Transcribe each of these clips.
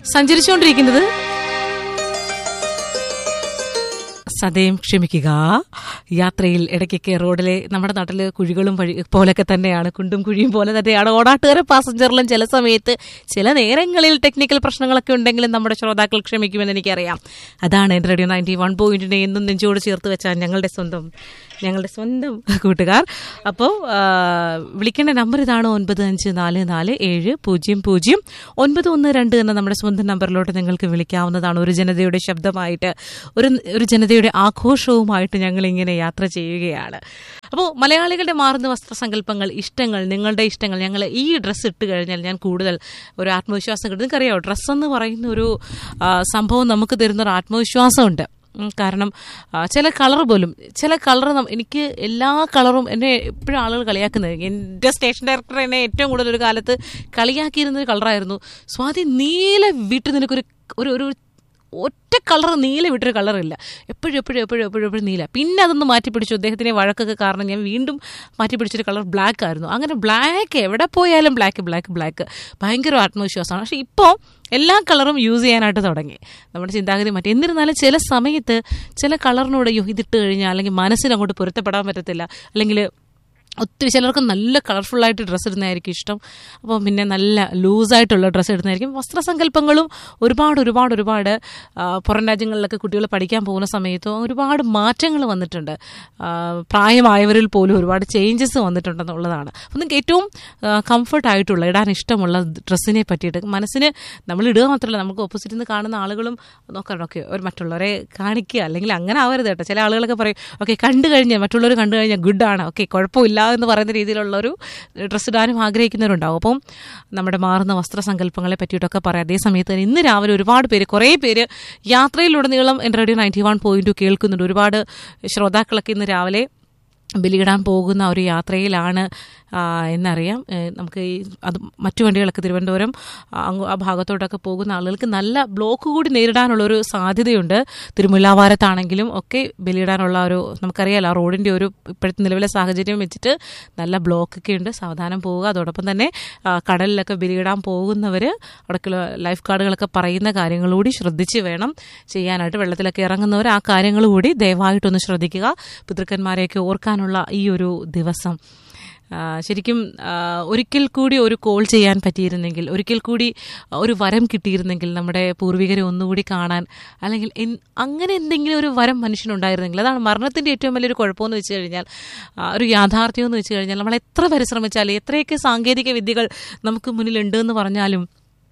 സഞ്ചരിച്ചുകൊണ്ടിരിക്കുന്നത് സദയം ക്ഷമിക്കുക യാത്രയിൽ ഇടയ്ക്കൊക്കെ റോഡിലെ നമ്മുടെ നാട്ടിൽ കുഴികളും വഴി പോലൊക്കെ തന്നെയാണ് കുണ്ടും കുഴിയും പോലെ തന്നെയാണ് ഓടാട്ടുകാരെ പാസഞ്ചറിലും ചില സമയത്ത് ചില നേരങ്ങളിൽ ടെക്നിക്കൽ പ്രശ്നങ്ങളൊക്കെ ഉണ്ടെങ്കിലും നമ്മുടെ ശ്രോതാക്കൾ ക്ഷമിക്കുമെന്ന് എനിക്കറിയാം അതാണ് എൻ്റെ റേഡിയോ നയൻറ്റി വൺ പോയിന്റിനെ എന്നും നെഞ്ചോട് ചേർത്ത് വെച്ചാൽ ഞങ്ങളുടെ സ്വന്തം ഞങ്ങളുടെ സ്വന്തം കൂട്ടുകാർ അപ്പോൾ വിളിക്കേണ്ട നമ്പർ ഇതാണ് ഒൻപത് അഞ്ച് നാല് നാല് ഏഴ് പൂജ്യം പൂജ്യം ഒൻപത് ഒന്ന് രണ്ട് എന്ന നമ്മുടെ സ്വന്തം നമ്പറിലോട്ട് നിങ്ങൾക്ക് വിളിക്കാവുന്നതാണ് ഒരു ജനതയുടെ ശബ്ദമായിട്ട് ഒരു ഒരു ജനതയുടെ ആഘോഷവുമായിട്ട് ഞങ്ങൾ ഇങ്ങനെ യാത്ര ചെയ്യുകയാണ് അപ്പോൾ മലയാളികളുടെ മാറുന്ന വസ്ത്രസങ്കല്പങ്ങൾ ഇഷ്ടങ്ങൾ നിങ്ങളുടെ ഇഷ്ടങ്ങൾ ഞങ്ങൾ ഈ ഡ്രസ്സ് ഇട്ട് കഴിഞ്ഞാൽ ഞാൻ കൂടുതൽ ഒരു ആത്മവിശ്വാസം കിട്ടും നിങ്ങൾക്കറിയാമോ ഡ്രസ്സ് എന്ന് പറയുന്ന ഒരു ആ, സംഭവം നമുക്ക് തരുന്ന ഒരു ആത്മവിശ്വാസമുണ്ട് ഉം, കാരണം ആ, ചില കളർ പോലും ചില കളർ എനിക്ക് എല്ലാ കളറും എന്നെ എപ്പോഴും ആളുകൾ കളിയാക്കുന്നത് എൻ്റെ സ്റ്റേഷൻ ഡയറക്ടർ എന്നെ ഏറ്റവും കൂടുതൽ ഒരു കാലത്ത് കളിയാക്കിയിരുന്ന ഒരു കളറായിരുന്നു സ്വാതി നീല വിട്ട് നിനക്കൊരു ഒരു ഒരു ഒറ്റ കളർ നീല വിട്ടൊരു കളറില്ല എപ്പോഴും എപ്പോഴും എപ്പോഴും എപ്പോഴും എപ്പോഴും നീല പിന്നെ അതൊന്ന് മാറ്റി പിടിച്ചു അദ്ദേഹത്തിനെ വഴക്കൊക്കെ കാരണം ഞാൻ വീണ്ടും മാറ്റി പിടിച്ചൊരു കളർ ബ്ലാക്ക് ആയിരുന്നു അങ്ങനെ ബ്ലാക്ക് എവിടെ പോയാലും ബ്ലാക്ക് ബ്ലാക്ക് ബ്ലാക്ക് ഭയങ്കര ആത്മവിശ്വാസമാണ് പക്ഷേ ഇപ്പോൾ എല്ലാ കളറും യൂസ് ചെയ്യാനായിട്ട് തുടങ്ങി നമ്മുടെ ചിന്താഗതി മാറ്റി എന്നിരുന്നാലും ചില സമയത്ത് ചില കളറിനോട് യോ ഇതിട്ട് കഴിഞ്ഞാൽ അല്ലെങ്കിൽ മനസ്സിന് അങ്ങോട്ട് പൊരുത്തപ്പെടാൻ പറ്റത്തില്ല അല്ലെങ്കിൽ ഒത്തിരി ചിലർക്ക് നല്ല കളർഫുള്ളായിട്ട് ഡ്രസ്സ് ഇടുന്നതായിരിക്കും ഇഷ്ടം അപ്പോൾ പിന്നെ നല്ല ലൂസായിട്ടുള്ള ഡ്രസ്സ് ഇടുന്നതായിരിക്കും വസ്ത്രസങ്കല്പങ്ങളും ഒരുപാട് ഒരുപാട് ഒരുപാട് ആ, പുറം രാജ്യങ്ങളിലൊക്കെ കുട്ടികൾ പഠിക്കാൻ പോകുന്ന സമയത്ത് ഒരുപാട് മാറ്റങ്ങൾ വന്നിട്ടുണ്ട് ആ, പ്രായമായവരിൽ പോലും ഒരുപാട് ചേഞ്ചസ് വന്നിട്ടുണ്ടെന്നുള്ളതാണ് അപ്പോൾ നിങ്ങൾക്ക് ഏറ്റവും കംഫർട്ടായിട്ടുള്ള ഇടാൻ ഇഷ്ടമുള്ള ഡ്രസ്സിനെ പറ്റിയിട്ട് മനസ്സിന് നമ്മൾ ഇടുക മാത്രമല്ല നമുക്ക് ഓപ്പോസിറ്റിൽ നിന്ന് കാണുന്ന ആളുകളും നോക്കണം ഓക്കെ ഒരു മറ്റുള്ളവരെ കാണിക്കുക അല്ലെങ്കിൽ അങ്ങനെ ആവരുത് കേട്ടോ ചില ആളുകളൊക്കെ പറയും ഓക്കെ കണ്ടു കഴിഞ്ഞാൽ മറ്റുള്ളവർ കണ്ടു കഴിഞ്ഞാൽ ഗുഡാണ് ഓക്കെ കുഴപ്പമില്ല എന്ന് പറയുന്ന രീതിയിലുള്ള ഒരു ഡ്രസ്സ് ഇടാനും ആഗ്രഹിക്കുന്നവരുണ്ടാവും അപ്പം നമ്മുടെ മാറുന്ന വസ്ത്രസങ്കല്പങ്ങളെ പറ്റിയിട്ടൊക്കെ പറയാം അതേ സമയത്ത് തന്നെ ഇന്ന് രാവിലെ ഒരുപാട് പേര് കുറേ പേര് യാത്രയിലുടനീളം എൻ്റെ റേഡിയോ നയൻറ്റി വൺ പോയിന്റ് കേൾക്കുന്നുണ്ട് ഒരുപാട് ശ്രോതാക്കളൊക്കെ ഇന്ന് രാവിലെ ബലിയിടാൻ പോകുന്ന ഒരു യാത്രയിലാണ് ആ, എന്നറിയാം ഏ, നമുക്ക് ഈ അത് മറ്റു വണ്ടികളൊക്കെ തിരുവനന്തപുരം ആ, അങ്ങ് ആ ഭാഗത്തോട്ടൊക്കെ പോകുന്ന ആളുകൾക്ക് നല്ല ബ്ലോക്ക് കൂടി നേരിടാനുള്ളൊരു സാധ്യതയുണ്ട് തിരുമുല്ലാവാരത്താണെങ്കിലും ഒക്കെ ബലിയിടാനുള്ള ഒരു നമുക്കറിയാലോ ആ റോഡിൻ്റെ ഒരു ഇപ്പോഴത്തെ നിലവിലെ സാഹചര്യം വെച്ചിട്ട് നല്ല ബ്ലോക്കൊക്കെ ഉണ്ട് സാവധാനം പോവുക അതോടൊപ്പം തന്നെ ആ, കടലിലൊക്കെ ബലിയിടാൻ പോകുന്നവർ അവിടേക്കുള്ള ലൈഫ് ഗാർഡുകളൊക്കെ പറയുന്ന കാര്യങ്ങൾ കൂടി ശ്രദ്ധിച്ച് വേണം ചെയ്യാനായിട്ട് വെള്ളത്തിലൊക്കെ ഇറങ്ങുന്നവർ ആ കാര്യങ്ങൾ കൂടി ദയവായിട്ടൊന്ന് ശ്രദ്ധിക്കുക പിതൃക്കന്മാരെയൊക്കെ ഓർക്കാനുള്ള ഈ ഒരു ദിവസം ആ, ശരിക്കും ആ, ഒരിക്കൽ കൂടി ഒരു കോൾ ചെയ്യാൻ പറ്റിയിരുന്നെങ്കിൽ ഒരിക്കൽ കൂടി ഒരു വരം കിട്ടിയിരുന്നെങ്കിൽ നമ്മുടെ പൂർവികരെ ഒന്നുകൂടി കാണാൻ അല്ലെങ്കിൽ എൻ- അങ്ങനെ എന്തെങ്കിലും ഒരു വരം മനുഷ്യനുണ്ടായിരുന്നെങ്കിൽ അതാണ് മരണത്തിൻ്റെ ഏറ്റവും വലിയൊരു കുഴപ്പമെന്ന് വെച്ച് കഴിഞ്ഞാൽ ആ, ഒരു യാഥാർത്ഥ്യം എന്ന് വെച്ച് കഴിഞ്ഞാൽ നമ്മൾ എത്ര പരിശ്രമിച്ചാലും എത്രയൊക്കെ സാങ്കേതിക വിദ്യകൾ നമുക്ക് മുന്നിലുണ്ട് എന്ന് പറഞ്ഞാലും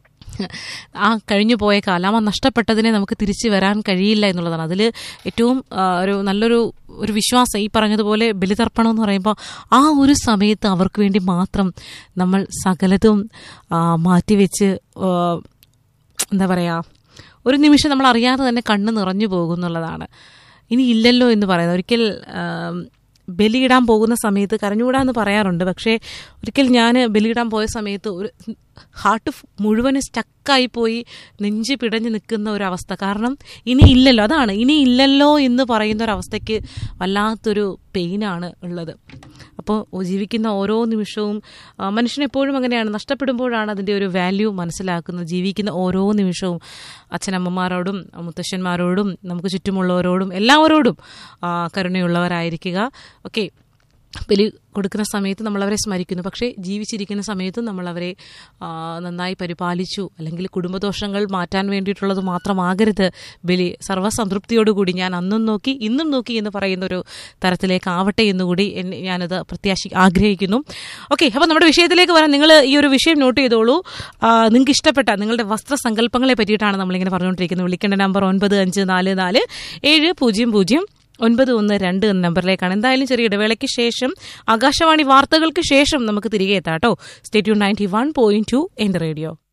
ആ കഴിഞ്ഞു പോയ കാലം ആ നഷ്ടപ്പെട്ടതിനെ നമുക്ക് തിരിച്ചു വരാൻ കഴിയില്ല എന്നുള്ളതാണ് അതിൽ ഏറ്റവും ആ, ഒരു നല്ലൊരു ഒരു വിശ്വാസം ഈ പറഞ്ഞതുപോലെ ബലിതർപ്പണം എന്ന് പറയുമ്പോൾ ആ ഒരു സമയത്ത് അവർക്ക് വേണ്ടി മാത്രം നമ്മൾ സകലതും ആ, മാറ്റിവെച്ച് ആ, എന്താ പറയുക ഒരു നിമിഷം നമ്മൾ അറിയാതെ തന്നെ കണ്ണ് നിറഞ്ഞു പോകും എന്നുള്ളതാണ് ഇനി ഇല്ലല്ലോ എന്ന് പറയുന്നത് ഒരിക്കൽ ആം, ബലിയിടാൻ പോകുന്ന സമയത്ത് കരഞ്ഞുകൂടാന്ന് പറയാറുണ്ട് പക്ഷേ ഒരിക്കൽ ഞാൻ ബലിയിടാൻ പോയ സമയത്ത് ഒരു ഹാർട്ട് മുഴുവനും സ്റ്റക്കായി പോയി നെഞ്ച് പിടഞ്ഞ് നിൽക്കുന്ന ഒരവസ്ഥ കാരണം ഇനി ഇല്ലല്ലോ അതാണ് ഇനി ഇല്ലല്ലോ എന്ന് പറയുന്ന ഒരവസ്ഥയ്ക്ക് വല്ലാത്തൊരു പെയിനാണ് ഉള്ളത് അപ്പോൾ ജീവിക്കുന്ന ഓരോ നിമിഷവും ആ, മനുഷ്യൻ എപ്പോഴും അങ്ങനെയാണ് നഷ്ടപ്പെടുമ്പോഴാണ് അതിൻ്റെ ഒരു വാല്യൂ മനസ്സിലാക്കുന്നത് ജീവിക്കുന്ന ഓരോ നിമിഷവും അച്ഛനമ്മമാരോടും മുത്തശ്ശന്മാരോടും നമുക്ക് ചുറ്റുമുള്ളവരോടും എല്ലാവരോടും ആ, കരുണയുള്ളവരായിരിക്കുക ഓക്കെ ബലി കൊടുക്കുന്ന സമയത്ത് നമ്മളവരെ സ്മരിക്കുന്നു പക്ഷേ ജീവിച്ചിരിക്കുന്ന സമയത്തും നമ്മളവരെ ആ, നന്നായി പരിപാലിച്ചു അല്ലെങ്കിൽ കുടുംബദോഷങ്ങൾ മാറ്റാൻ വേണ്ടിയിട്ടുള്ളത് മാത്രമാകരുത് ബലി സർവ്വസംതൃപ്തിയോടുകൂടി ഞാൻ അന്നും നോക്കി ഇന്നും നോക്കി എന്ന് പറയുന്ന ഒരു തരത്തിലേക്ക് ആവട്ടെ എന്നുകൂടി എന്നെ ഞാനത് പ്രത്യാശി ആഗ്രഹിക്കുന്നു ഓക്കെ അപ്പോൾ നമ്മുടെ വിഷയത്തിലേക്ക് വരാൻ നിങ്ങൾ ഈ ഒരു വിഷയം നോട്ട് ചെയ്തോളൂ ആ, നിങ്ങൾക്ക് ഇഷ്ടപ്പെട്ട നിങ്ങളുടെ വസ്ത്രസങ്കല്പങ്ങളെ പറ്റിയിട്ടാണ് നമ്മളിങ്ങനെ പറഞ്ഞുകൊണ്ടിരിക്കുന്നത് വിളിക്കേണ്ട നമ്പർ ഒൻപത് അഞ്ച് നാല് നാല് ഏഴ് പൂജ്യം പൂജ്യം ഒൻപത് ഒന്ന് രണ്ട് എന്ന നമ്പറിലേക്കാണ് എന്തായാലും ചെറിയ ഇടവേളയ്ക്ക് ശേഷം ആകാശവാണി വാർത്തകൾക്ക് ശേഷം നമുക്ക് തിരികെ എത്താം കേട്ടോ stay tune ninety one point two Ente radio